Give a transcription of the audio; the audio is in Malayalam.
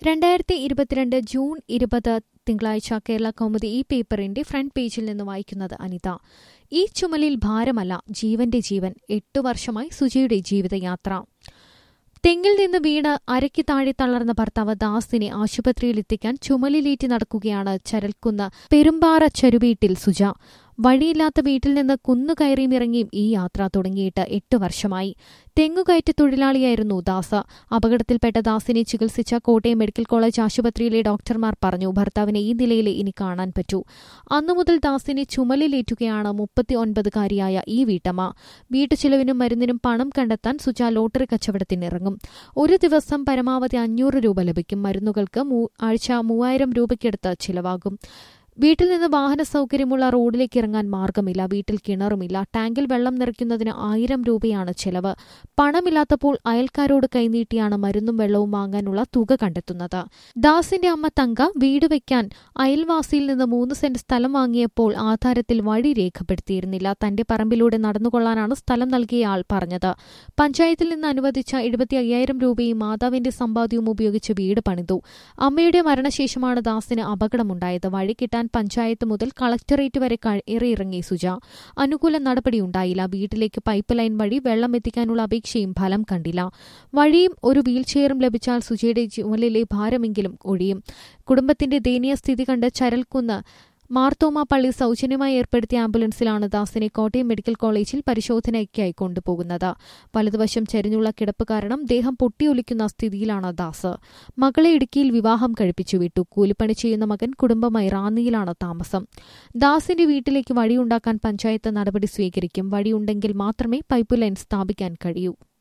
രണ്ടായിരത്തി ഇരുപത്തിരണ്ട് ജൂൺ ഇരുപത് തിങ്കളാഴ്ച കേരള കൗമുദി ഈ പേപ്പറിന്റെ ഫ്രണ്ട് പേജിൽ നിന്ന് വായിക്കുന്നത് അനിത ഈ ചുമലിൽ ഭാരമല്ല ജീവന്റെ ജീവൻ എട്ടു വർഷമായി സുജിയുടെ ജീവിതയാത്ര തെങ്ങിൽ നിന്ന് വീണ് അരയ്ക്ക് താഴെ തളർന്ന ഭർത്താവ് ദാസിനെ ആശുപത്രിയിലെത്തിക്കാൻ ചുമലിലേറ്റി നടക്കുകയാണ് ചരൽക്കുന്ന് പെരുമ്പാറ ചരുവീട്ടിൽ സുജ വഴിയില്ലാത്ത വീട്ടിൽ നിന്ന് കുന്നുകയറിയും ഇറങ്ങിയും ഈ യാത്ര തുടങ്ങിയിട്ട് എട്ട് വർഷമായി തെങ്ങുകയറ്റ തൊഴിലാളിയായിരുന്നു ദാസ് അപകടത്തിൽപ്പെട്ട ദാസിനെ ചികിത്സിച്ച കോട്ടയം മെഡിക്കൽ കോളേജ് ആശുപത്രിയിലെ ഡോക്ടർമാർ പറഞ്ഞു ഭർത്താവിനെ ഈ നിലയിൽ ഇനി കാണാൻ പറ്റൂ അന്നു മുതൽ ദാസിനെ ചുമലിലേറ്റുകയാണ് മുപ്പത്തി ഒൻപതുകാരിയായ ഈ വീട്ടമ്മ വീട്ടുചിലവിനും മരുന്നിനും പണം കണ്ടെത്താൻ സുജ ലോട്ടറി കച്ചവടത്തിനിറങ്ങും ഒരു ദിവസം പരമാവധി അഞ്ഞൂറ് രൂപ ലഭിക്കും മരുന്നുകൾക്ക് ആഴ്ച മൂവായിരം രൂപയ്ക്കടുത്ത് ചിലവാകും വീട്ടിൽ നിന്ന് വാഹന സൗകര്യമുള്ള റോഡിലേക്ക് ഇറങ്ങാൻ മാർഗമില്ല വീട്ടിൽ കിണറുമില്ല ടാങ്കിൽ വെള്ളം നിറയ്ക്കുന്നതിന് ആയിരം രൂപയാണ് ചെലവ് പണമില്ലാത്തപ്പോൾ അയൽക്കാരോട് കൈനീട്ടിയാണ് മരുന്നും വെള്ളവും വാങ്ങാനുള്ള തുക കണ്ടെത്തുന്നത് ദാസിന്റെ അമ്മ തങ്ക വീട് വയ്ക്കാൻ അയൽവാസിയിൽ നിന്ന് മൂന്ന് സെന്റ് സ്ഥലം വാങ്ങിയപ്പോൾ ആധാരത്തിൽ വഴി രേഖപ്പെടുത്തിയിരുന്നില്ല തന്റെ പറമ്പിലൂടെ നടന്നുകൊള്ളാനാണ് സ്ഥലം നൽകിയ ആൾ പറഞ്ഞത് പഞ്ചായത്തിൽ നിന്ന് അനുവദിച്ച എഴുപത്തി അയ്യായിരം രൂപയും മാതാവിന്റെ സമ്പാദ്യവും ഉപയോഗിച്ച് വീട് പണിതു അമ്മയുടെ മരണശേഷമാണ് ദാസിന് അപകടമുണ്ടായത് വഴി കിട്ടാൻ പഞ്ചായത്ത് മുതൽ കളക്ടറേറ്റ് വരെ കയറിയിറങ്ങി സുജ അനുകൂല നടപടിയുണ്ടായില്ല വീട്ടിലേക്ക് പൈപ്പ് ലൈൻ വഴി വെള്ളം എത്തിക്കാനുള്ള അപേക്ഷയും ഫലം കണ്ടില്ല വഴിയും ഒരു വീൽചെയറും ലഭിച്ചാൽ സുജയുടെ ചുമലിലെ ഭാരമെങ്കിലും ഒഴിയും കുടുംബത്തിന്റെ ദയനീയ സ്ഥിതി കണ്ട് ചരൽക്കുന്ന് മാർത്തോമ പള്ളി സൗജന്യമായി ഏർപ്പെടുത്തിയ ആംബുലൻസിലാണ് ദാസിനെ കോട്ടയം മെഡിക്കൽ കോളേജിൽ പരിശോധനയ്ക്കായി കൊണ്ടുപോകുന്നത് വലതുവശം ചരിഞ്ഞുള്ള കിടപ്പ് കാരണം ദേഹം പൊട്ടിയൊലിക്കുന്ന സ്ഥിതിയിലാണ് ദാസ് മകളെ ഇടുക്കിയിൽ വിവാഹം കഴിപ്പിച്ചു വിട്ടു കൂലിപ്പണി ചെയ്യുന്ന മകൻ കുടുംബമായി റാന്നിയിലാണ് താമസം ദാസിന്റെ വീട്ടിലേക്ക് വഴിയുണ്ടാക്കാൻ പഞ്ചായത്ത് നടപടി സ്വീകരിക്കും വഴിയുണ്ടെങ്കിൽ മാത്രമേ പൈപ്പ് ലൈൻ സ്ഥാപിക്കാൻ കഴിയൂ